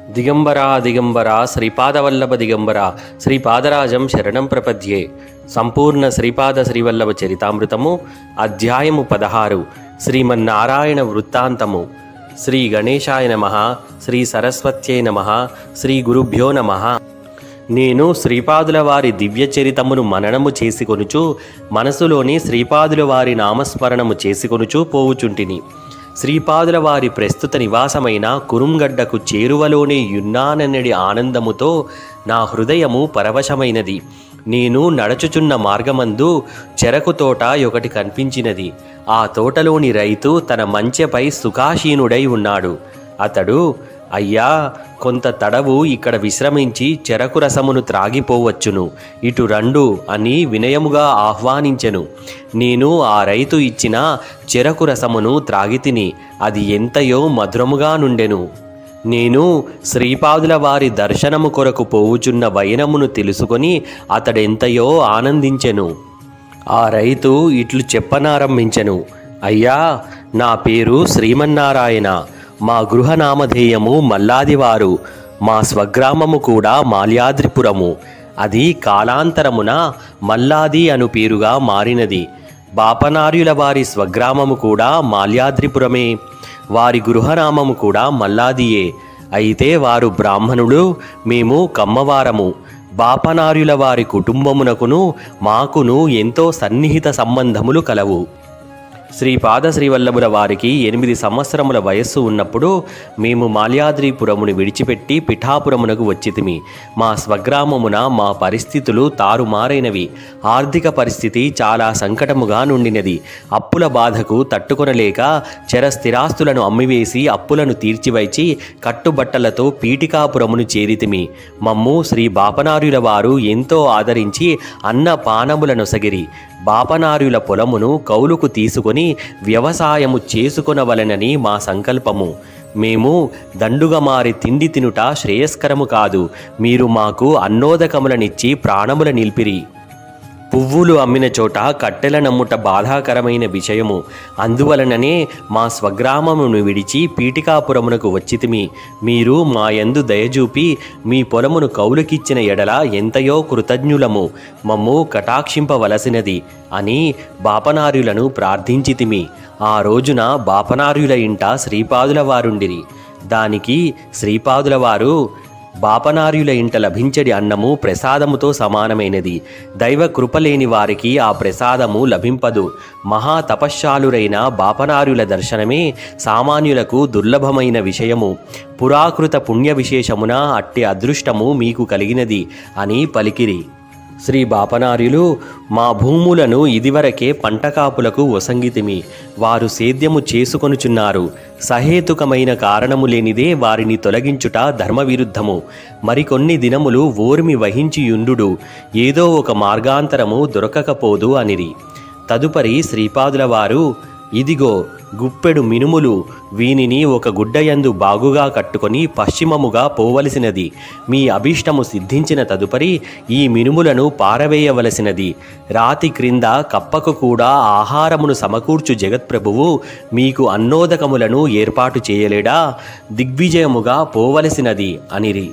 దిగంబరా దిగంబరా శ్రీపాదవల్లభ దిగంబర శ్రీపాదరాజం శరణం ప్రపద్యే సంపూర్ణ శ్రీపాద శ్రీవల్లభ చరితామృతము అధ్యాయము పదహారు శ్రీమన్నారాయణ వృత్తాంతము శ్రీ గణేశాయ నమ శ్రీ సరస్వత్యై నమ శ్రీ గురుభ్యో నమ నేను శ్రీపాదుల వారి దివ్య చరితమును మననము చేసుకొనుచు మనసులోని శ్రీపాదుల వారి నామస్మరణము చేసుకొనుచు పోవుచుంటిని శ్రీపాదుల వారి ప్రస్తుత నివాసమైన కురుంగడ్డకు చేరువలోనే యున్నానన్నడి ఆనందముతో నా హృదయము పరవశమైనది నేను నడచుచున్న మార్గమందు చెరకు తోట ఒకటి కనిపించినది ఆ తోటలోని రైతు తన మంచెపై సుఖాసీనుడై ఉన్నాడు అతడు అయ్యా కొంత తడవు ఇక్కడ విశ్రమించి చెరకు రసమును త్రాగిపోవచ్చును ఇటు రండు అని వినయముగా ఆహ్వానించెను నేను ఆ రైతు ఇచ్చిన చెరకు రసమును త్రాగితిని అది ఎంతయో మధురముగా నుండెను నేను శ్రీపాదుల వారి దర్శనము కొరకు పోవుచున్న వైనమును తెలుసుకొని అతడెంతయో ఆనందించెను ఆ రైతు ఇట్లు చెప్పనారంభించెను అయ్యా నా పేరు శ్రీమన్నారాయణ మా గృహనామధేయము మల్లాదివారు మా స్వగ్రామము కూడా మాల్యాద్రిపురము అది కాలాంతరమున మల్లాది అను పేరుగా మారినది బాపనార్యుల వారి స్వగ్రామము కూడా మాల్యాద్రిపురమే వారి గృహనామము కూడా మల్లాదియే అయితే వారు బ్రాహ్మణులు మేము కమ్మవారము బాపనార్యుల వారి కుటుంబమునకును మాకును ఎంతో సన్నిహిత సంబంధములు కలవు శ్రీపాద శ్రీవల్లభుల వారికి ఎనిమిది సంవత్సరముల వయస్సు ఉన్నప్పుడు మేము మాల్యాద్రిపురమును విడిచిపెట్టి పిఠాపురమునకు వచ్చితిమి మా స్వగ్రామమున మా పరిస్థితులు తారుమారైనవి ఆర్థిక పరిస్థితి చాలా సంకటముగా నుండినది అప్పుల బాధకు తట్టుకొనలేక చెర స్థిరాస్తులను అమ్మివేసి అప్పులను తీర్చివైచి కట్టుబట్టలతో పీఠికాపురమును చేరితిమి మమ్ము శ్రీ బాపనార్యుల వారు ఎంతో ఆదరించి అన్న పానములనొసగిరి బాపనార్యుల పొలమును కౌలుకు తీసుకొని వ్యవసాయము చేసుకొనవలెనని మా సంకల్పము మేము దండుగా మారి తిండి తినుట శ్రేయస్కరము కాదు మీరు మాకు అన్నోదకములనిచ్చి ప్రాణముల నిలిపిరి పువ్వులు అమ్మిన చోట కట్టెల నమ్ముట బాధాకరమైన విషయము అందువలననే మా స్వగ్రామమును విడిచి పీఠికాపురమునకు వచ్చితిమి మీరు మా యందు దయచూపి మీ పొలమును కౌలుకిచ్చిన ఎడల ఎంతయో కృతజ్ఞులము మమ్ము కటాక్షింపవలసినది అని బాపనార్యులను ప్రార్థించితిమి ఆ రోజున బాపనార్యుల ఇంట శ్రీపాదుల వారుండిరి దానికి శ్రీపాదుల వారు బాపనార్యుల ఇంట లభించడి అన్నము ప్రసాదముతో సమానమైనది దైవ కృపలేని వారికి ఆ ప్రసాదము లభింపదు మహా తపశ్శాలురైన బాపనార్యుల దర్శనమే సామాన్యులకు దుర్లభమైన విషయము పురాకృత పుణ్య విశేషమున అట్టి అదృష్టము మీకు కలిగినది అని పలికిరి శ్రీ బాపనార్యులు మా భూములను ఇదివరకే పంటకాపులకు వసంగితిమి వారు సేద్యము చేసుకొనుచున్నారు సహేతుకమైన కారణము లేనిదే వారిని తొలగించుట ధర్మవిరుద్ధము మరికొన్ని దినములు ఓర్మి వహించి యుండు ఏదో ఒక మార్గాంతరము దొరకకపోదు అనిరి తదుపరి శ్రీపాదుల వారు ఇదిగో గుప్పెడు మినుములు వీనిని ఒక గుడ్డయందు బాగుగా కట్టుకొని పశ్చిమముగా పోవలసినది మీ అభీష్టము సిద్ధించిన తదుపరి ఈ మినుములను పారవేయవలసినది రాతి క్రింద కప్పకు కూడా ఆహారమును సమకూర్చు జగత్ప్రభువు మీకు అన్నోదకములను ఏర్పాటు చేయలేడా దిగ్విజయముగా పోవలసినది అనిరి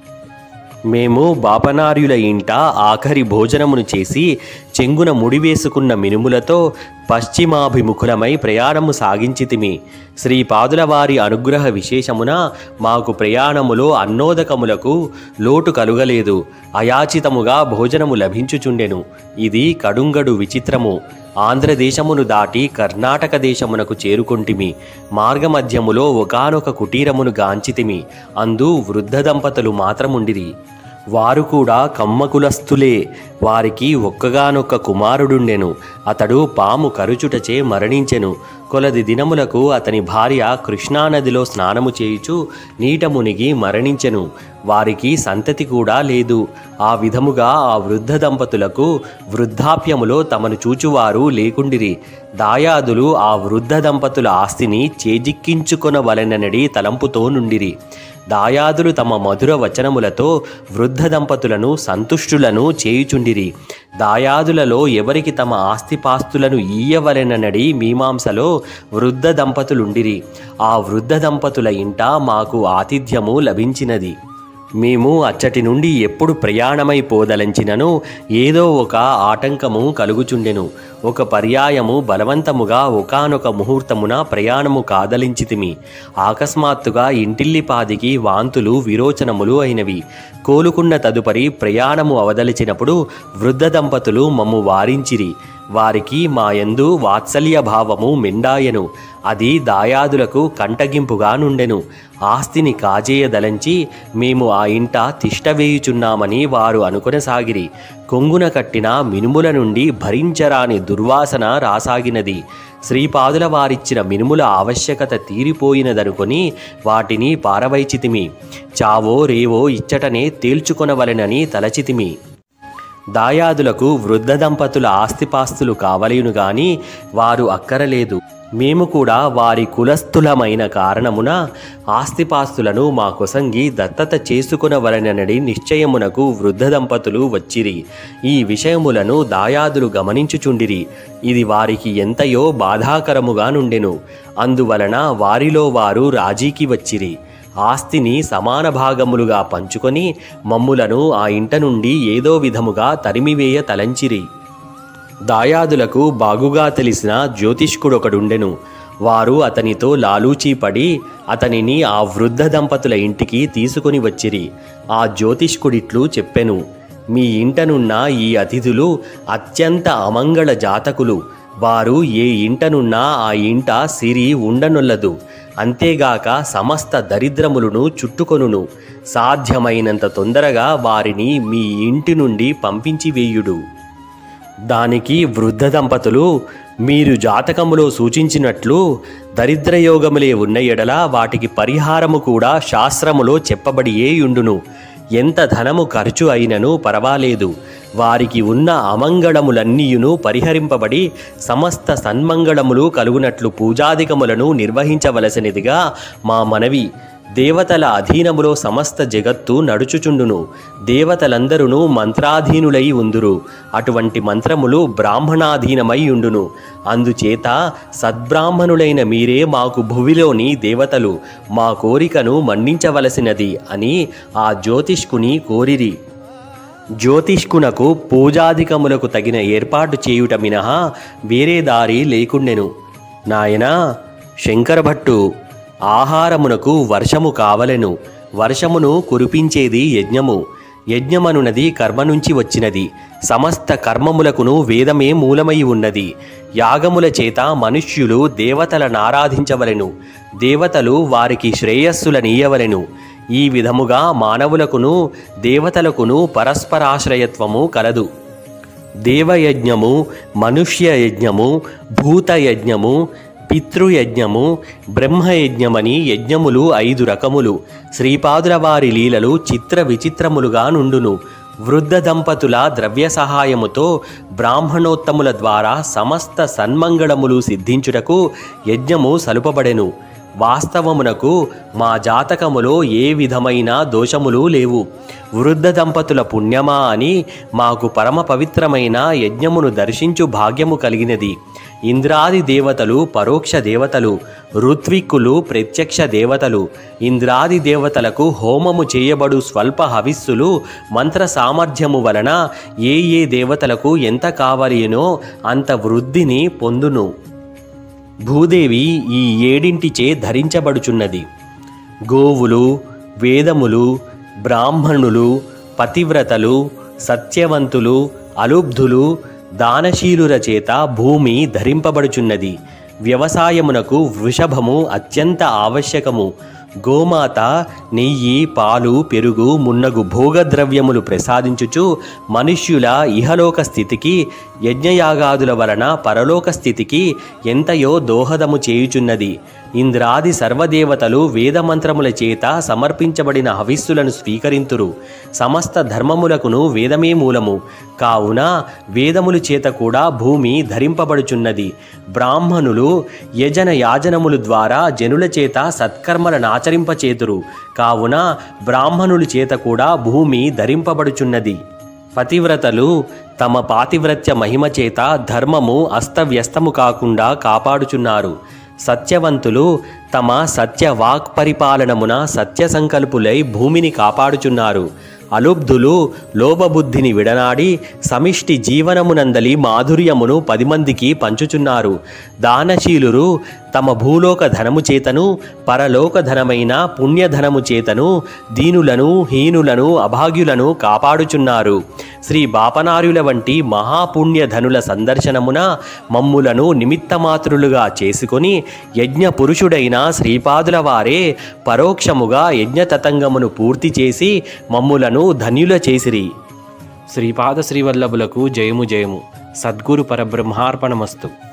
మేము బాపనార్యుల ఇంట ఆఖరి భోజనమును చేసి చెంగున ముడివేసుకున్న మినుములతో పశ్చిమాభిముఖులమై ప్రయాణము సాగించితిమి శ్రీపాదుల వారి అనుగ్రహ విశేషమున మాకు ప్రయాణములో అన్నోదకములకు లోటు కలుగలేదు అయాచితముగా భోజనము లభించుచుండెను ఇది కడుంగడు విచిత్రము ఆంధ్రదేశమును దాటి కర్ణాటక దేశమునకు చేరుకొంటిమి మార్గమధ్యములో ఒకానొక కుటీరమును గాంచితిమి అందు వృద్ధ దంపతులు మాత్రముండిరి వారు కూడా కమ్మకులస్తులే వారికి ఒక్కగానొక్క కుమారుడుండెను అతడు పాము కరుచుటచే మరణించెను కొలది దినములకు అతని భార్య కృష్ణానదిలో స్నానము చేయుచు నీట మునిగి మరణించెను వారికి సంతతి కూడా లేదు ఆ విధముగా ఆ వృద్ధ దంపతులకు వృద్ధాప్యములో తమను చూచువారు లేకుండిరి దాయాదులు ఆ వృద్ధ దంపతుల ఆస్తిని చేజిక్కించుకొనవలెననడి తలంపుతో నుండిరి దాయాదులు తమ మధుర వచనములతో వృద్ధ దంపతులను సంతుష్టులను చేయుచుండిరి దాయాదులలో ఎవరికి తమ ఆస్తిపాస్తులను ఈయవలెననడి మీమాంసలో వృద్ధ దంపతులుండిరి ఆ వృద్ధ దంపతుల ఇంట మాకు ఆతిథ్యము లభించినది మేము అచ్చటి నుండి ఎప్పుడు ప్రయాణమై పోదలంచినను ఏదో ఒక ఆటంకము కలుగుచుండెను ఒక పర్యాయము బలవంతముగా ఒకానొక ముహూర్తమున ప్రయాణము కాదలించితిమి అకస్మాత్తుగా ఇంటిల్లిపాదికి వాంతులు విరోచనములు అయినవి కోలుకున్న తదుపరి ప్రయాణము అవదలిచినప్పుడు వృద్ధ దంపతులు మమ్ము వారించిరి వారికి మాయందు వాత్సల్య భావము మెండాయెను అది దాయాదులకు కంటగింపుగా నుండెను ఆస్తిని కాజేయదలంచి మేము ఆ ఇంట తిష్టవేయుచున్నామని వారు అనుకొనసాగిరి కొంగున కట్టిన మినుముల నుండి భరించరాని దుర్వాసన రాసాగినది శ్రీపాదుల వారిచ్చిన మినుముల ఆవశ్యకత తీరిపోయినదనుకొని వాటిని పారవైచితిమి చావో రేవో ఇచ్చటనే తేల్చుకొనవలెనని తలచితిమి దాయాదులకు వృద్ధ దంపతుల ఆస్తిపాస్తులు కావలేను గాని వారు అక్కరలేదు మేము కూడా వారి కులస్థులమైన కారణమున ఆస్తిపాస్తులను మా కొసంగి దత్తత చేసుకునవలననడి నిశ్చయమునకు వృద్ధ దంపతులు వచ్చిరి ఈ విషయములను దాయాదులు గమనించుచుండిరి ఇది వారికి ఎంతయో బాధాకరముగా నుండెను అందువలన వారిలో వారు రాజీకి వచ్చిరి ఆస్తిని సమాన భాగములుగా పంచుకొని మమ్ములను ఆ ఇంట నుండి ఏదో విధముగా తరిమివేయ తలంచిరి దాయాదులకు బాగుగా తెలిసిన జ్యోతిష్కుడొకడుండెను వారు అతనితో లాలూచీపడి అతనిని ఆ వృద్ధ దంపతుల ఇంటికి తీసుకుని వచ్చిరి ఆ జ్యోతిష్కుడిట్లు చెప్పెను మీ ఇంటనున్న ఈ అతిథులు అత్యంత అమంగళ జాతకులు వారు ఏ ఇంటనున్నా ఆ ఇంట సిరి ఉండనొల్లదు అంతేగాక సమస్త దరిద్రములను చుట్టుకొనును సాధ్యమైనంత తొందరగా వారిని మీ ఇంటి నుండి పంపించి వేయుడు దానికి వృద్ధ దంపతులు మీరు జాతకములో సూచించినట్లు దరిద్రయోగములే ఉన్న ఎడల వాటికి పరిహారము కూడా శాస్త్రములో చెప్పబడియే యుండును ఎంత ధనము ఖర్చు అయినను పర్వాలేదు వారికి ఉన్న అమంగళములన్నీయును పరిహరింపబడి సమస్త సన్మంగళములు కలుగునట్లు పూజాధికములను నిర్వహించవలసినదిగా మా మనవి దేవతల అధీనములో సమస్త జగత్తు నడుచుచుండును దేవతలందరూ మంత్రాధీనులై ఉందురు అటువంటి మంత్రములు బ్రాహ్మణాధీనమై ఉండును అందుచేత సద్బ్రాహ్మణులైన మీరే మాకు భువిలోని దేవతలు మా కోరికను మన్నించవలసినది అని ఆ జ్యోతిష్కుని కోరిరి జ్యోతిష్కునకు పూజాధికములకు తగిన ఏర్పాటు చేయుట మినహా వేరే దారి లేకుండెను నాయనా శంకరభట్టు ఆహారమునకు వర్షము కావలెను వర్షమును కురిపించేది యజ్ఞము యజ్ఞమనునది కర్మ నుంచి వచ్చినది సమస్త కర్మములకును వేదమే మూలమై ఉన్నది యాగముల చేత మనుష్యులు దేవతలను ఆరాధించవలెను దేవతలు వారికి శ్రేయస్సులనీయవలెను ఈ విధముగా మానవులకును దేవతలకును పరస్పరాశ్రయత్వము కలదు దేవయజ్ఞము మనుష్య యజ్ఞము భూతయజ్ఞము పితృయజ్ఞము బ్రహ్మయజ్ఞమని యజ్ఞములు ఐదు రకములు శ్రీపాదుల వారి లీలలు చిత్ర విచిత్రములుగా నుండును వృద్ధ దంపతుల ద్రవ్య సహాయముతో బ్రాహ్మణోత్తముల ద్వారా సమస్త సన్మంగళములు సిద్ధించుటకు యజ్ఞము సలుపబడెను వాస్తవమునకు మా జాతకములో ఏ విధమైన దోషములు లేవు వృద్ధ దంపతుల పుణ్యమా అని మాకు పరమ పవిత్రమైన యజ్ఞమును దర్శించు భాగ్యము కలిగినది ఇంద్రాది దేవతలు పరోక్ష దేవతలు ఋత్విక్కులు ప్రత్యక్ష దేవతలు ఇంద్రాది దేవతలకు హోమము చేయబడు స్వల్ప హవిస్సులు మంత్ర సామర్థ్యము వలన ఏ ఏ దేవతలకు ఎంత కావలినో అంత వృద్ధిని పొందును భూదేవి ఈ ఏడింటిచే ధరించబడుచున్నది గోవులు వేదములు బ్రాహ్మణులు పతివ్రతలు సత్యవంతులు అలుబ్ధులు దానశీలుల చేత భూమి ధరింపబడుచున్నది వ్యవసాయమునకు వృషభము అత్యంత ఆవశ్యకము గోమాత నెయ్యి పాలు పెరుగు మున్నగు భోగద్రవ్యములు ప్రసాదించుచు మనుష్యుల ఇహలోక స్థితికి యజ్ఞయాగాదుల వలన పరలోక స్థితికి ఎంతయో దోహదము చేయుచున్నది ఇంద్రాది సర్వదేవతలు వేదమంత్రముల చేత సమర్పించబడిన హవిస్సులను స్వీకరింతురు సమస్త ధర్మములకును వేదమే మూలము కావున వేదములు చేత కూడా భూమి ధరింపబడుచున్నది బ్రాహ్మణులు యజన యాజనములు ద్వారా జనుల చేత సత్కర్మలను ఆచరింపచేతురు కావున బ్రాహ్మణుల చేత కూడా భూమి ధరింపబడుచున్నది పతివ్రతలు తమ పాతివ్రత్య మహిమ చేత ధర్మము అస్తవ్యస్తము కాకుండా కాపాడుచున్నారు సత్యవంతులు తమ సత్య వాక్ పరిపాలనమున సత్య సంకల్పులై భూమిని కాపాడుచున్నారు అలుబ్ధులు లోభబుద్ధిని విడనాడి సమిష్టి జీవనమునందలి మాధుర్యమును పది మందికి పంచుచున్నారు దానశీలురు తమ భూలోక ధనము చేతను పరలోక ధనమైన పుణ్యధనము చేతను దీనులను హీనులను అభాగ్యులను కాపాడుచున్నారు శ్రీ బాపనార్యుల వంటి మహాపుణ్యధనుల సందర్శనమున మమ్ములను నిమిత్తమాత్రులుగా చేసుకొని యజ్ఞ పురుషుడైన శ్రీపాదుల వారే పరోక్షముగా యజ్ఞతతంగమును పూర్తి చేసి మమ్ములను ధన్యుల చేసిరి శ్రీపాద శ్రీవల్లభులకు జయము జయము సద్గురు పరబ్రహ్మార్పణమస్తు